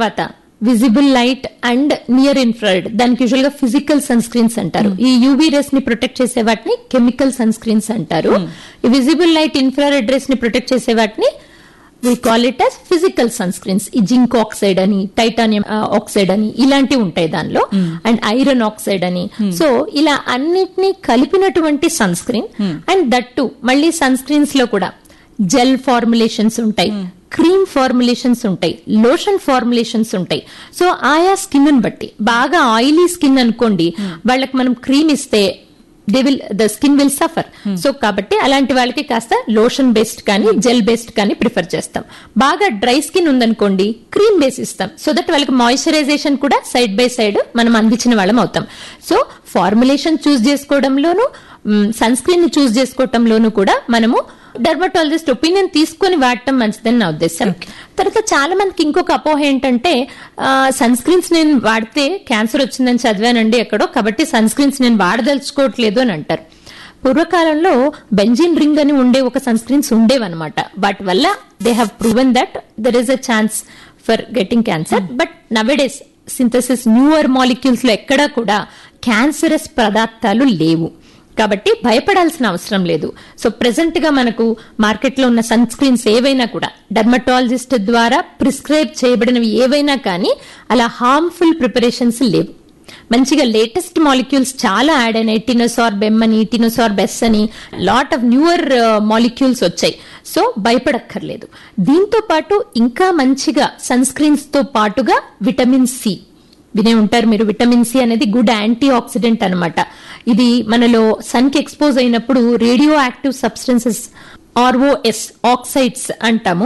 తర్వాత visible light and near infrared దానికి usual గా ఫిజికల్ సన్ స్క్రీన్స్ అంటారు ఈ యూవీ రేస్ ని ప్రొటెక్ట్ చేసే వాటిని కెమికల్ సన్ స్క్రీన్స్ అంటారు ఈ విజిబుల్ లైట్ ఇన్ఫ్రారెడ్ రేస్ ని ప్రొటెక్ట్ చేసే వాటిని we call it as physical sunscreens ఈ జింక్ ఆక్సైడ్ అని టైటానియం ఆక్సైడ్ అని ఇలాంటివి ఉంటాయి దానిలో అండ్ ఐరన్ ఆక్సైడ్ అని సో ఇలా అన్నిటినీ కలిపినటువంటి sunscreen and that too మళ్ళీ సన్ స్క్రీన్స్ లో కూడా జెల్ ఫార్ములేషన్స్ ఉంటాయి క్రీమ్ ఫార్ములేషన్స్ ఉంటాయి లోషన్ ఫార్ములేషన్స్ ఉంటాయి సో ఆయా స్కిన్ బట్టి బాగా ఆయిలీ స్కిన్ అనుకోండి వాళ్ళకి మనం క్రీమ్ ఇస్తే they will the skin will suffer so కాబట్టి అలాంటి వాళ్ళకి కాస్త లోషన్ బేస్డ్ కానీ జెల్ బేస్డ్ కానీ ప్రిఫర్ చేస్తాం బాగా డ్రై స్కిన్ ఉందనుకోండి క్రీమ్ బేస్ ఇస్తాం సో దట్ వాళ్ళకి మాయిశ్చరైజేషన్ కూడా సైడ్ బై సైడ్ మనం అందించిన వాళ్ళం అవుతాం సో ఫార్ములేషన్ చూస్ చేసుకోవడంలోను సన్ స్క్రీన్ ని చూస్ చేసుకోవటంలోనూ కూడా మనము డర్మటాలజిస్ట్ ఒపీనియన్ తీసుకొని వాడటం మంచిదని నా ఉద్దేశం తర్వాత చాలా మందికి ఇంకొక అపోహ ఏంటంటే సన్ స్క్రీన్స్ నేను వాడితే క్యాన్సర్ వచ్చిందని చదివానండి ఎక్కడో కాబట్టి సన్ స్క్రీన్స్ నేను వాడదలుచుకోవట్లేదు అని అంటారు పూర్వకాలంలో బెంజిన్ రింగ్ అని ఉండే ఒక సన్ స్క్రీన్స్ ఉండేవన్నమాట వాటి వల్ల they have proven that there is a chance for getting cancer but nowadays synthesis newer molecules లో ఎక్కడా కూడా క్యాన్సరస్ పదార్థాలు లేవు కాబట్టి భయపడాల్సిన అవసరం లేదు సో ప్రెసెంట్ గా మనకు మార్కెట్ లో ఉన్న సన్ స్క్రీన్స్ ఏవైనా కూడా డర్మటాలజిస్ట్ ద్వారా ప్రిస్క్రైబ్ చేయబడినవి ఏవైనా కానీ అలా హార్మ్ఫుల్ ప్రిపరేషన్స్ లేవు మంచిగా లేటెస్ట్ మాలిక్యూల్స్ చాలా యాడ్ అయినాయి టినోసార్ బెమ్ అని టినోసార్ బెస్ అని లాట్ ఆఫ్ న్యూయర్ మాలిక్యూల్స్ వచ్చాయి సో భయపడక్కర్లేదు దీంతో పాటు ఇంకా మంచిగా సన్ స్క్రీన్స్ తో పాటుగా విటమిన్ సి వినే ఉంటారు మీరు విటమిన్ సి అనేది గుడ్ యాంటీ ఆక్సిడెంట్ అనమాట ఇది మనలో సన్ కి ఎక్స్పోజ్ అయినప్పుడు radioactive substances ROS oxides అంటాము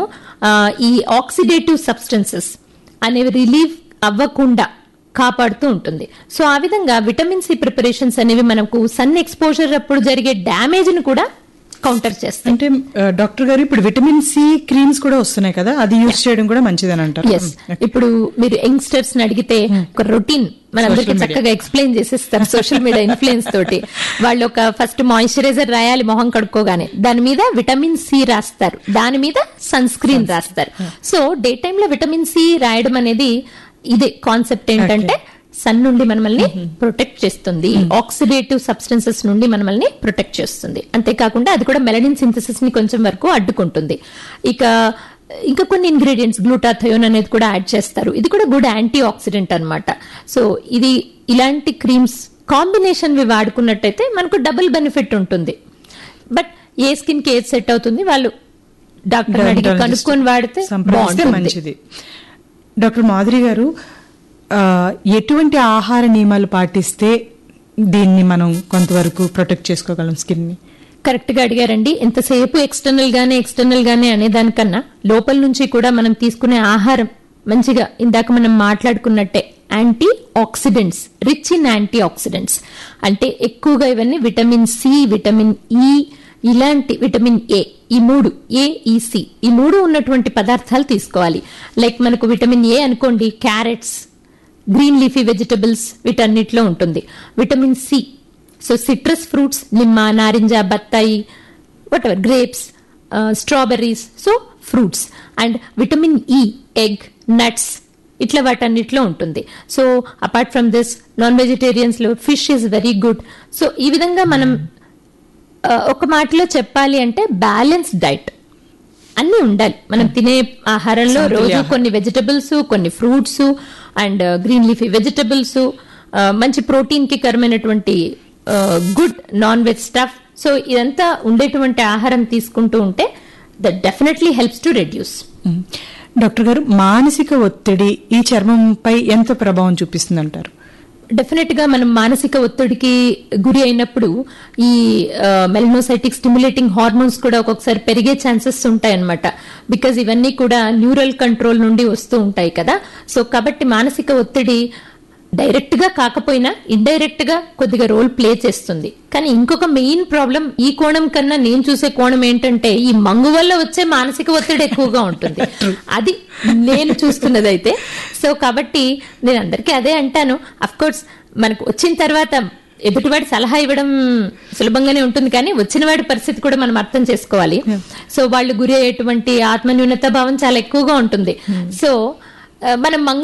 ఈ ఆక్సిడేటివ్ సబ్స్టెన్సెస్ అనేవి రిలీవ్ అవ్వకుండా కాపాడుతూ ఉంటుంది సో ఆ విధంగా విటమిన్ సి ప్రిపరేషన్స్ అనేవి మనకు సన్ ఎక్స్పోజర్ అప్పుడు జరిగే డ్యామేజ్ ని కూడా కౌంటర్ చేస్తాయి అంటే డాక్టర్ గారు ఇప్పుడు విటమిన్ సి క్రీమ్స్ కూడా వస్తున్నాయి కదా అది యూజ్ చేయడం కూడా మంచిదని అంటారు ఎస్ ఇప్పుడు మీరు యంగ్స్టర్స్ ని అడిగితే ఒక రొటీన్ మనందరికి చక్కగా ఎక్స్ప్లెయిన్ చేసేస్తారు సోషల్ మీడియా ఇన్ఫ్లుయెన్స్ తోటి వాళ్ళు ఒక ఫస్ట్ మాయిశ్చరైజర్ రాయాలి మొహం కడుక్కోగానే దాని మీద విటమిన్ సి రాస్తారు దాని మీద సన్ స్క్రీన్ రాస్తారు సో డే టైమ్ లో విటమిన్ సి రాయడం అనేది ఇదే కాన్సెప్ట్ ఏంటంటే సన్ నుండి మనల్ని ప్రొటెక్ట్ చేస్తుంది ఆక్సిడేటివ్ సబ్స్టెన్సెస్ నుండి మనల్ని ప్రొటెక్ట్ చేస్తుంది అంతేకాకుండా అది కూడా మెలనిన్ సింథసిస్ ని కొంచెం వరకు అడ్డుకుంటుంది ఇక ఇంకా కొన్ని ఇంగ్రీడియంట్స్ గ్లూటాథయోన్ అనేది కూడా యాడ్ చేస్తారు ఇది కూడా గుడ్ యాంటీ ఆక్సిడెంట్ అనమాట సో ఇది ఇలాంటి క్రీమ్స్ కాంబినేషన్ వి వాడుకున్నట్టయితే మనకు డబుల్ బెనిఫిట్ ఉంటుంది బట్ ఏ స్కిన్ కి ఏది సెట్ అవుతుంది వాళ్ళు డాక్టర్ అడిగి కనుక్కొని వాడితే సంప్రదిస్తే బాగుంటుంది మంచిది డాక్టర్ మాధురి గారు ఆ, ఎటువంటి ఆహార నియమాలు పాటిస్తే దీన్ని మనం కొంతవరకు ప్రొటెక్ట్ చేసుకోగలం స్కిన్ ని కరెక్ట్ గా అడిగారండి ఎంతసేపు ఎక్స్టర్నల్ గానే ఎక్స్టర్నల్ గానే అనే దానికన్నా లోపల నుంచి కూడా మనం తీసుకునే ఆహారం మంచిగా ఇందాక మనం మాట్లాడుకున్నట్టే antioxidants rich in antioxidants అంటే ఎక్కువగా ఇవన్నీ విటమిన్ సి విటమిన్ ఈ ఇలాంటి విటమిన్ ఏ ఈ మూడు ఏ ఈ సి ఈ మూడు ఉన్నటువంటి పదార్థాలు తీసుకోవాలి లైక్ మనకు విటమిన్ ఏ అనుకోండి క్యారెట్స్ గ్రీన్ లీఫీ వెజిటబుల్స్ వీటన్నిటిలో ఉంటుంది vitamin C so citrus fruits నిమ్మ నారింజ బత్తాయి whatever grapes strawberries so fruits and vitamin E egg nuts ఇట్లా వాటన్నిటిలో ఉంటుంది so apart from this non vegetarians లో fish is very good so ఈ విధంగా మనం ఆ, ఒక మాటలో చెప్పాలి అంటే బ్యాలెన్స్ డైట్ అన్ని ఉండాలి మనం తినే ఆహారంలో రోజు కొన్ని వెజిటబుల్స్ కొన్ని fruits and green leafy vegetables మంచి ప్రోటీన్ కి కరమైనటువంటి good non veg stuff so ఇదంతా ఉండేటువంటి ఆహారం తీసుకుంటూ ఉంటే that definitely helps to reduce మ్మ్. డాక్టర్ గారు మానసిక ఒత్తిడి ఈ చర్మంపై ఎంత ప్రభావం చూపిస్తుంది అంటారు డెఫినెట్ గా మనం మానసిక ఒత్తిడికి గురి అయినప్పుడు ఈ మెలనోసైటిక్ స్టిమ్యులేటింగ్ హార్మోన్స్ కూడా ఒక్కొక్కసారి పెరిగే ఛాన్సెస్ ఉంటాయన్నమాట బికాజ్ ఇవన్నీ కూడా న్యూరల్ కంట్రోల్ నుండి వస్తూ ఉంటాయి కదా సో కాబట్టి మానసిక ఒత్తిడి డైరెక్ట్ గా కాకపోయినా ఇండైరెక్ట్ గా కొద్దిగా రోల్ ప్లే చేస్తుంది కానీ ఇంకొక మెయిన్ ప్రాబ్లం ఈ కోణం కన్నా నేను చూసే కోణం ఏంటంటే ఈ మంగు వల్ల వచ్చే మానసిక ఒత్తిడి ఎక్కువగా ఉంటుంది అది నేను చూస్తున్నది అయితే సో కాబట్టి నేను అందరికీ అదే అంటాను అఫ్ కోర్స్ మనకు వచ్చిన తర్వాత ఎదుటివాడి సలహా ఇవ్వడం సులభంగానే ఉంటుంది కానీ వచ్చిన వాడి పరిస్థితి కూడా మనం అర్థం చేసుకోవాలి సో వాళ్ళు గురి అయ్యేటువంటి ఆత్మన్యూనత భావం చాలా ఎక్కువగా ఉంటుంది సో ఆ, మనం మంగు